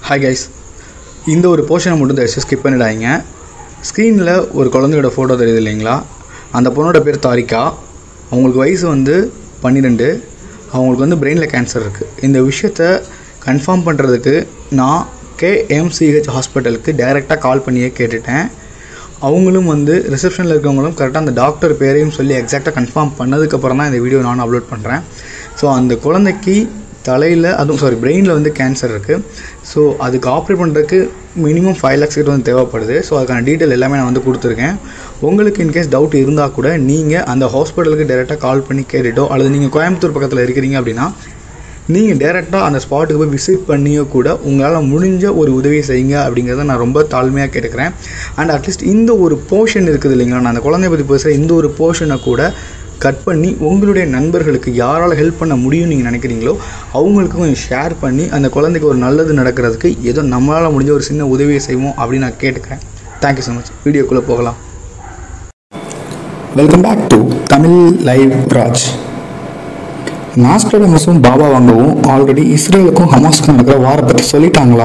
hi guys இந்த ஒரு போர்ஷனை மட்டும் தயவுசெய்து ஸ்கிப் பண்ணிடாதீங்க ஸ்க்ரீனில் ஒரு குழந்தையோட ஃபோட்டோ தெரியுது இல்லைங்களா அந்த பொண்ணோட பேர் தாரிகா அவங்களுக்கு வயசு வந்து பன்னிரெண்டு அவங்களுக்கு வந்து பிரெயினில் கேன்சர் இருக்குது இந்த விஷயத்த கன்ஃபார்ம் பண்ணுறதுக்கு நான் கேஎம்சிஹெச் ஹாஸ்பிட்டலுக்கு டைரெக்டாக கால் பண்ணியே கேட்டுட்டேன் அவங்களும் வந்து ரிசப்ஷனில் இருக்கவங்களும் கரெக்டாக அந்த டாக்டர் பேரையும் சொல்லி எக்ஸாக்டாக கன்ஃபார்ம் பண்ணதுக்கப்புறம் தான் இந்த வீடியோ நான் அப்லோட் பண்ணுறேன் ஸோ அந்த குழந்தைக்கு தலையில் அதுவும் சாரி பிரெயினில் வந்து கேன்சர் இருக்குது ஸோ அதுக்கு ஆப்ரேட் பண்ணுறதுக்கு மினிமம் ஃபைவ் லேக்ஸ் கிட்ட வந்து தேவைப்படுது ஸோ அதுக்கான டீட்டெயில் எல்லாமே நான் வந்து கொடுத்துருக்கேன் உங்களுக்கு இன்கேஸ் டவுட் இருந்தால் கூட நீங்கள் அந்த ஹாஸ்பிட்டலுக்கு டேரெக்டாக கால் பண்ணி கேட்டுட்டோ அல்லது நீங்கள் கோயம்புத்தூர் பக்கத்தில் இருக்கிறீங்க அப்படின்னா நீங்கள் டேரெக்டாக அந்த ஸ்பாட்டுக்கு போய் விசிட் பண்ணியோ கூட உங்களால் முடிஞ்ச ஒரு உதவியை செய்யுங்க அப்படிங்கிறத நான் ரொம்ப தாழ்மையாக கேட்டுக்கிறேன் அண்ட் அட்லீஸ்ட் இந்த ஒரு போர்ஷன் இருக்குது இல்லைங்களா நான் அந்த குழந்தைய பற்றி பேசுகிற இந்த ஒரு போர்ஷனை கூட கட் பண்ணி உங்களுடைய நண்பர்களுக்கு யாரால் ஹெல்ப் பண்ண முடியும்னு நீங்கள் நினைக்கிறீங்களோ அவங்களுக்கு கொஞ்சம் ஷேர் பண்ணி அந்த குழந்தைக்கு ஒரு நல்லது நடக்கிறதுக்கு ஏதோ நம்மளால் முடிஞ்ச ஒரு சின்ன உதவியை செய்வோம் அப்படின்னு நான் கேட்டுக்கிறேன் தேங்க்யூ ஸோ மச் வீடியோக்குள்ளே போகலாம் welcome back to Tamil live Raj நாஸ்டடமஸும் பாபா வாங்கவும் ஆல்ரெடி இஸ்ரேலுக்கும் ஹமாஸ்க்கும் நடக்கிற வாரை பற்றி சொல்லிட்டாங்களா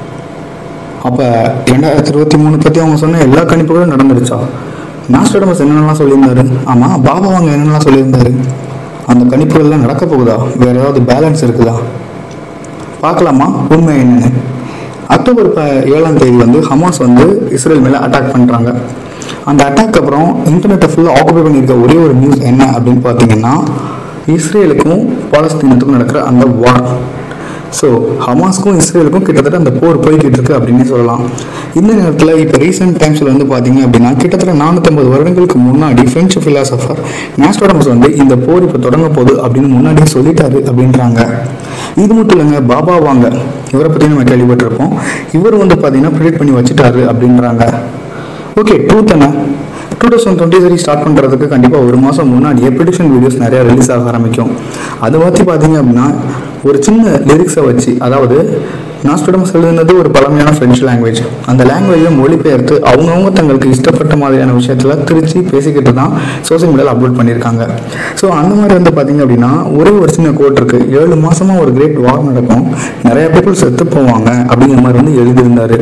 அப்போ ரெண்டாயிரத்தி இருபத்தி மூணு பற்றி அவங்க சொன்ன எல்லா கணிப்புகளும் நடந்துடுச்சா நாஸ்டடமஸ் என்னென்னலாம் சொல்லியிருந்தாரு ஆமாம் பாபா வாங்க என்னென்னலாம் சொல்லியிருந்தாரு அந்த கணிப்புகள்லாம் நடக்க போகுதா வேற ஏதாவது பேலன்ஸ் இருக்குதா பார்க்கலாமா உண்மை என்னன்னு அக்டோபர் ப ஏழாம் தேதி வந்து ஹமாஸ் வந்து இஸ்ரேல் மேலே அட்டாக் பண்ணுறாங்க அந்த அட்டாக் அப்புறம் இன்டர்நெட்டை ஃபுல்லாக ஆக்குபை பண்ணியிருக்க ஒரே ஒரு நியூஸ் என்ன அப்படின்னு பார்த்தீங்கன்னா இஸ்ரேலுக்கும் பாலஸ்தீனத்துக்கும் நடக்கிற அந்த வார் ஸோ ஹமாஸ்க்கும் இஸ்ரேலுக்கும் கிட்டத்தட்ட அந்த போர் போய்கிட்டு இருக்கு அப்படின்னு சொல்லலாம் இந்த நேரத்தில் இப்போ ரீசெண்ட் டைம்ஸில் வந்து பார்த்தீங்க அப்படின்னா கிட்டத்தட்ட நானூற்றம்பது வருடங்களுக்கு முன்னாடி ஃப்ரெஞ்சு ஃபிலாசபர் நேஸ்டோடமஸ் வந்து இந்த போர் இப்போ தொடங்க போகுது அப்படின்னு முன்னாடியே சொல்லிட்டாரு அப்படின்றாங்க இது மட்டும் இல்லைங்க பாபா வாங்க இவரை பற்றி நம்ம கேள்விப்பட்டிருப்போம் இவர் வந்து பார்த்தீங்கன்னா ப்ரிடிக்ட் பண்ணி வச்சுட்டாரு அப்படின்றாங்க ஓகே ட்ரூத் என்ன two thousand twenty three start பண்ணுறதுக்கு கண்டிப்பாக ஒரு மாதம் முன்னாடியே ப்ரிடிக்ஷன் வீடியோஸ் நிறையா ரிலீஸ் ஆக ஆரம்பிக்கும் அதை பற்றி பார்த்தீங்க அப்படின்னா ஒரு சின்ன லிரிக்ஸை வச்சு அதாவது நாஸ்டோடமஸ் எழுதுனது ஒரு பழமையான ஃப்ரெஞ்சு லாங்குவேஜ் அந்த லாங்குவேஜை மொழிபெயர்த்து அவங்கவுங்க தங்களுக்கு இஷ்டப்பட்ட மாதிரியான விஷயத்தில் திருச்சி பேசிக்கிட்டு தான் சோசியல் மீடியாவில் அப்லோட் பண்ணியிருக்காங்க ஸோ அந்த மாதிரி வந்து பார்த்தீங்க அப்படின்னா ஒரே ஒரு சின்ன கோட் இருக்கு ஏழு மாசமா ஒரு கிரேட் வார் நடக்கும் நிறைய பீப்புள் செத்து போவாங்க அப்படிங்கிற மாதிரி வந்து எழுதியிருந்தாரு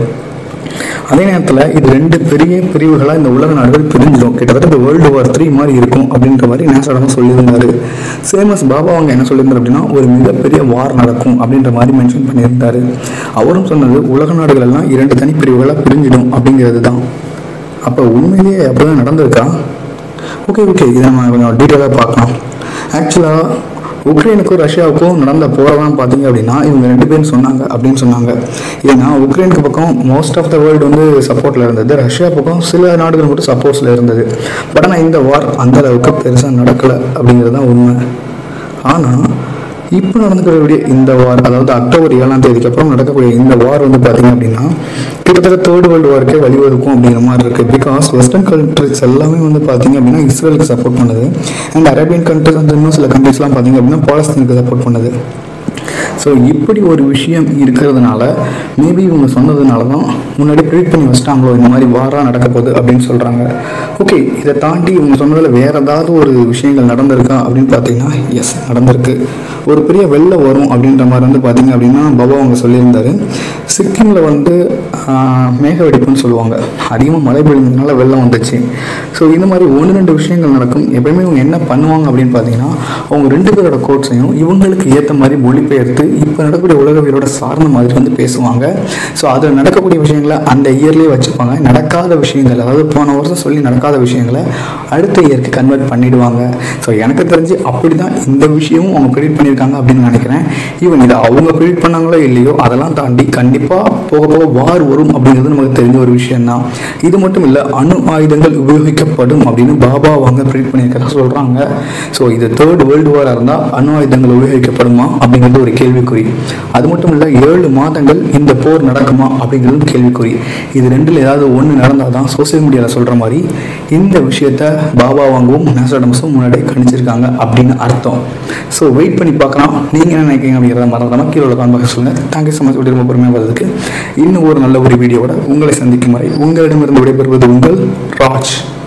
அதே நேரத்தில் இது ரெண்டு பெரிய பிரிவுகளாக இந்த உலக நாடுகள் பிரிஞ்சிடும் கிட்டத்தட்ட வேர்ல்டு வார் த்ரீ மாதிரி இருக்கும் அப்படின்ற மாதிரி நேசடமும் சொல்லியிருந்தாரு சேமஸ் பாபா அவங்க என்ன சொல்லியிருந்தார் அப்படின்னா ஒரு மிகப்பெரிய வார் நடக்கும் அப்படின்ற மாதிரி மென்ஷன் பண்ணியிருந்தாரு அவரும் சொன்னது உலக நாடுகள் எல்லாம் இரண்டு தனி பிரிவுகளாக பிரிஞ்சிடும் அப்படிங்கிறது தான் அப்போ உண்மையிலேயே அப்படிதான் நடந்திருக்கா ஓகே ஓகே இதை நம்ம கொஞ்சம் டீட்டெயிலாக பார்க்கலாம் ஆக்சுவலாக உக்ரைனுக்கும் ரஷ்யாவுக்கும் நடந்த போரெல்லாம் பார்த்தீங்க அப்படின்னா இவங்க ரெண்டு பேரும் சொன்னாங்க அப்படின்னு சொன்னாங்க ஏன்னா உக்ரைனுக்கு பக்கம் மோஸ்ட் ஆஃப் த வேர்ல்டு வந்து சப்போர்ட்டில் இருந்தது ரஷ்யா பக்கம் சில நாடுகள் மட்டும் சப்போர்ட்ஸில் இருந்தது பட் ஆனால் இந்த வார் அந்த அளவுக்கு பெருசாக நடக்கலை அப்படிங்கிறது தான் உண்மை ஆனால் இப்போ நடந்துக்கூடிய இந்த வார் அதாவது அக்டோபர் ஏழாம் தேதிக்கு அப்புறம் நடக்கக்கூடிய இந்த வார் வந்து பார்த்தீங்க அப்படின்னா கிட்டத்தட்ட தேர்ட் வேர்ல்டு வார்க்கே வழிவகுக்கும் அப்படிங்கிற மாதிரி இருக்குது பிகாஸ் வெஸ்டர்ன் கண்ட்ரிஸ் எல்லாமே வந்து பார்த்தீங்க அப்படின்னா இஸ்ரேலுக்கு சப்போர்ட் பண்ணுது அண்ட் அரேபியன் கண்ட்ரிஸ் அந்த இன்னும் சில கண்ட்ரிஸ்லாம் பார்த்தீங்க அப்படின்னா பாலஸ்தீனுக்கு சப்போர்ட் பண்ணுது ஸோ இப்படி ஒரு விஷயம் இருக்கிறதுனால மேபி இவங்க சொன்னதுனால தான் முன்னாடி ப்ரிடிக்ட் பண்ணி வச்சிட்டாங்களோ இந்த மாதிரி வாராக நடக்க போகுது அப்படின்னு சொல்கிறாங்க ஓகே இதை தாண்டி இவங்க சொன்னதில் வேறு ஏதாவது ஒரு விஷயங்கள் நடந்திருக்கா அப்படின்னு பார்த்தீங்கன்னா எஸ் நடந்திருக்கு ஒரு பெரிய வெள்ளம் வரும் அப்படின்ற மாதிரி வந்து பார்த்தீங்க அப்படின்னா பாபா அவங்க சொல்லியிருந்தாரு சிக்கிமில் வந்து ஆஹ், மேக வெடிப்புன்னு சொல்லுவாங்க அதிகமாக மழை பெய்ஞ்சதுனால வெள்ளம் வந்துச்சு ஸோ இந்த மாதிரி ஒன்று ரெண்டு விஷயங்கள் நடக்கும் எப்பயுமே இவங்க என்ன பண்ணுவாங்க அப்படின்னு பார்த்தீங்கன்னா அவங்க ரெண்டு பேரோட கோட்ஸையும் இவங்களுக்கு ஏற்ற மாதிரி மொழிபெயர்த்து இப்போ நடக்கக்கூடிய உலகவியலோட சார்ந்த மாதிரி வந்து பேசுவாங்க ஸோ அதில் நடக்கக்கூடிய விஷயங்களை அந்த இயர்லேயே வச்சுப்பாங்க நடக்காத விஷயங்கள் அதாவது போன வருஷம் சொல்லி நடக்காத விஷயங்களை அடுத்த இயருக்கு கன்வெர்ட் பண்ணிடுவாங்க ஸோ எனக்கு தெரிஞ்சு அப்படி தான் இந்த விஷயமும் அவங்க ப்ரிடிக்ட் பண்ணியிருக்காங்க அப்படின்னு நினைக்கிறேன் ஈவன் இதை அவங்க ப்ரிடிக்ட் பண்ணாங்களோ இல்லையோ அதெல்லாம் தாண்டி கண்டிப்பாக போக போக வார் வரும் அப்படிங்கிறது நமக்கு தெரிஞ்ச ஒரு விஷயம் தான் இது மட்டும் இல்லை அணு ஆயுதங்கள் உபயோகிக்கப்படும் அப்படின்னு பாபா அவங்க ப்ரிடிக்ட் பண்ணியிருக்கிறதா சொல்கிறாங்க ஸோ இது தேர்ட் வேர்ல்டு வாராக இருந்தால் அணு ஆயுதங்கள் உபயோகிக்கப்படுமா அப்படிங்கிறது ஒரு கேள்விக்குறி அது மட்டும் இல்லை ஏழு மாதங்கள் இந்த போர் நடக்குமா அப்படிங்கிறதும் கேள்விக்குறி இது ரெண்டில் ஏதாவது ஒன்று நடந்தால் தான் சோசியல் மீடியாவில் சொல்கிற மாதிரி இந்த விஷயத்த பாபா வாங்கவும் நேசடமஸும் முன்னாடியே கணிச்சிருக்காங்க அப்படின்னு அர்த்தம் ஸோ வெயிட் பண்ணி பார்க்கலாம் நீங்கள் என்ன நினைக்கிறீங்க அப்படிங்கிறத மறந்துடாம கீழே உள்ள கான்பாக்ஸ் சொல்லுங்கள் தேங்க்யூ ஸோ மச் வீடியோ ரொம்ப பொறுமையாக வந்ததுக்கு இன்னும் ஒரு நல்ல ஒரு வீடியோவோட உங்களை சந்திக்கும் வரை உங்களிடமிருந்து விடைபெறுவது உங்கள் ராஜ்